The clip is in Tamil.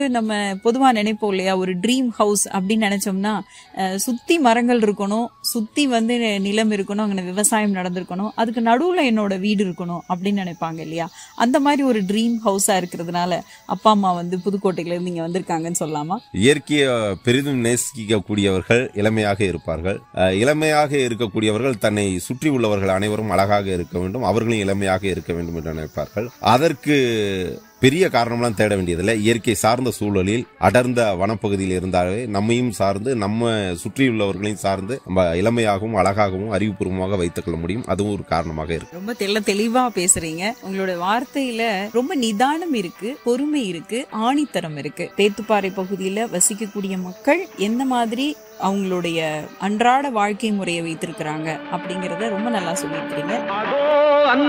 நம்ம பொதுவா நினைப்போம் இல்லையா ஒரு ட்ரீம் ஹவுஸ் அப்படின்னு நினைச்சோம்னா அஹ், சுத்தி மரங்கள் இருக்கணும் சுத்தி வந்து நிலம் இருக்கணும் அங்கே விவசாயம் நடந்திருக்கணும் அதுக்கு நடுவுல என்னோட வீடு இருக்கணும் அப்படின்னு நினைப்பாங்க இல்லையா அந்த மாதிரி ஒரு ட்ரீம் ஹவுஸா இருக்கிறதுனால அப்பா அம்மா வந்து புதுக்கோட்டையில இருந்து இங்க வந்திருக்காங்கன்னு சொல்லலாமா இயற்கையை பெரிதும் நேசிக்கக்கூடியவர்கள் இளமையாக இருப்பார்கள் அஹ், இளமையாக இருக்கக்கூடியவர்கள் தன்னை சுற்றி உள்ளவர்கள் அனைவரும் அழகாக இருக்க வேண்டும் அவர்களும் இளமையாக இருக்க வேண்டும் என்று நினைப்பார்கள் அதற்கு பெரிய காரணம்லாம் தேட வேண்டியதில்லை இயற்கை சார்ந்த சூழலில் அடர்ந்த வனப்பகுதியில் இருந்தாலே நம்மையும் சார்ந்து நம்ம சுற்றியுள்ளவர்களையும் சார்ந்து நம்ம இளமையாகவும் அழகாகவும் அறிவுபூர்வமாக வைத்துக் கொள்ள முடியும் அதுவும் ஒரு காரணமாக இருக்கு ரொம்ப தெள்ள தெளிவா பேசுறீங்க உங்களோட வார்த்தையில ரொம்ப நிதானம் இருக்கு பொறுமை இருக்கு ஆணித்தரம் இருக்கு தேத்துப்பாறை பகுதியில வசிக்கக்கூடிய மக்கள் எந்த மாதிரி அவங்களுடைய அன்றாட வாழ்க்கை முறையை வைத்திருக்கிறாங்க அப்படிங்கறத ரொம்ப நல்லா சொல்லியிருக்கிறீங்க அதோ